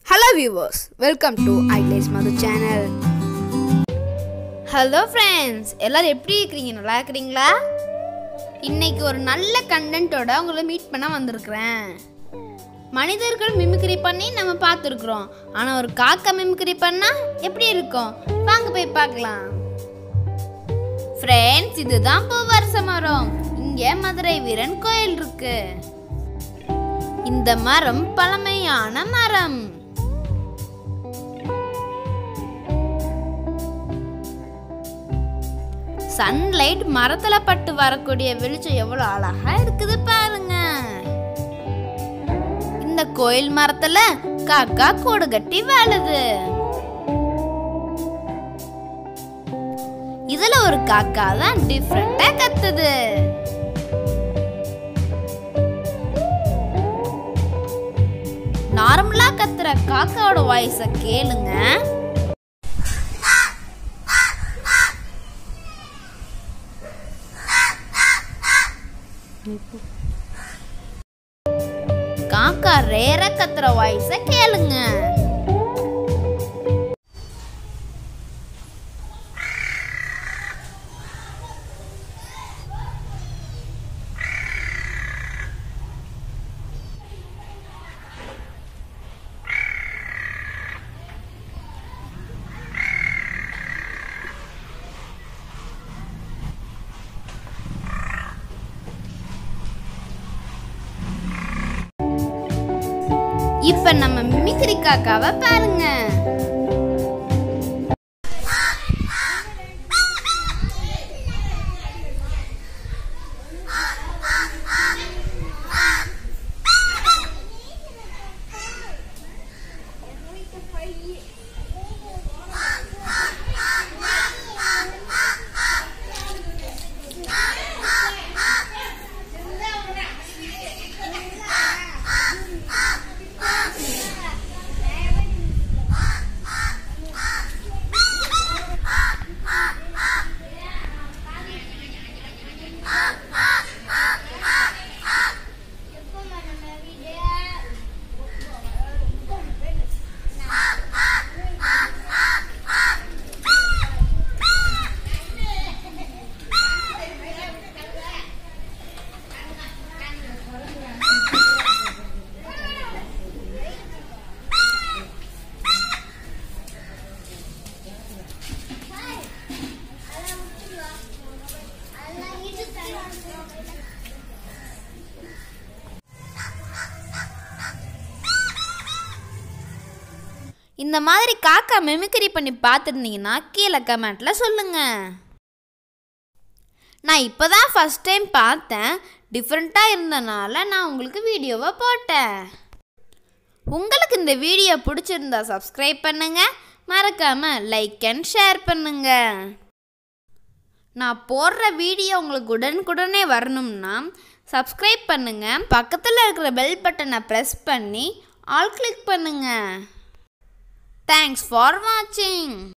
hello viewers welcome to ஐலேஸ் Madhu channel hello friends எல்லாரும் எப்படி இருக்கிறீங்க நல்லா இருக்கிறீங்களா இன்னைக்கு ஒரு நல்ல கண்டென்ட்டோட உங்களை மீட் பண்ண வந்திருக்கிறேன் மனிதர்கள் மிமிக்ரி பண்ணி நம்ம பார்த்துருக்குறோம் ஆனால் ஒரு காக்கா மிமிக்ரி பண்ணால் எப்படி இருக்கும் வாங்க போய் பார்க்கலாம் ஃப்ரெண்ட்ஸ் இதுதான் பூவரச மரம் இங்கே மதுரை வீரன் கோயில் இருக்கு இந்த மரம் பழமையான மரம் சன்லைட் மரத்துல பட்டு வரக்கூடிய வெளிச்சம் எவ்வளவு அழகா இருக்குது பாருங்க இந்த கோயில் மரத்துல காக்கா கூடு கட்டி வாழுது இதுல ஒரு காக்கா தான் டிஃப்ரெண்டா கத்துது நார்மலா கத்துற காக்காவோட வாய்ஸ கேளுங்க காக்கா ரேர கத்துற வாய்ஸ கேளுங்க இப்ப நம்ம மிமிக்ரி காக்காவை பாருங்க இந்த மாதிரி காக்கா மிமிக்ரி பண்ணி பார்த்துருந்தீங்கன்னா கீழே கமெண்ட்ல சொல்லுங்க நான் இப்போ தான் ஃபஸ்ட் டைம் பார்த்தேன் டிஃப்ரெண்ட்டாக இருந்தனால நான் உங்களுக்கு வீடியோவை போட்டேன் உங்களுக்கு இந்த வீடியோ பிடிச்சிருந்தா சப்ஸ்கிரைப் பண்ணுங்க மறக்காம லைக் அண்ட் ஷேர் பண்ணுங்க நான் போடுற வீடியோ உங்களுக்கு உடனுக்குடனே வரணும்னா சப்ஸ்கிரைப் பண்ணுங்க பக்கத்தில் இருக்கிற பெல் பட்டனை ப்ரெஸ் பண்ணி ஆல் கிளிக் பண்ணுங்க தேங்க்ஸ் ஃபார் வாட்சிங்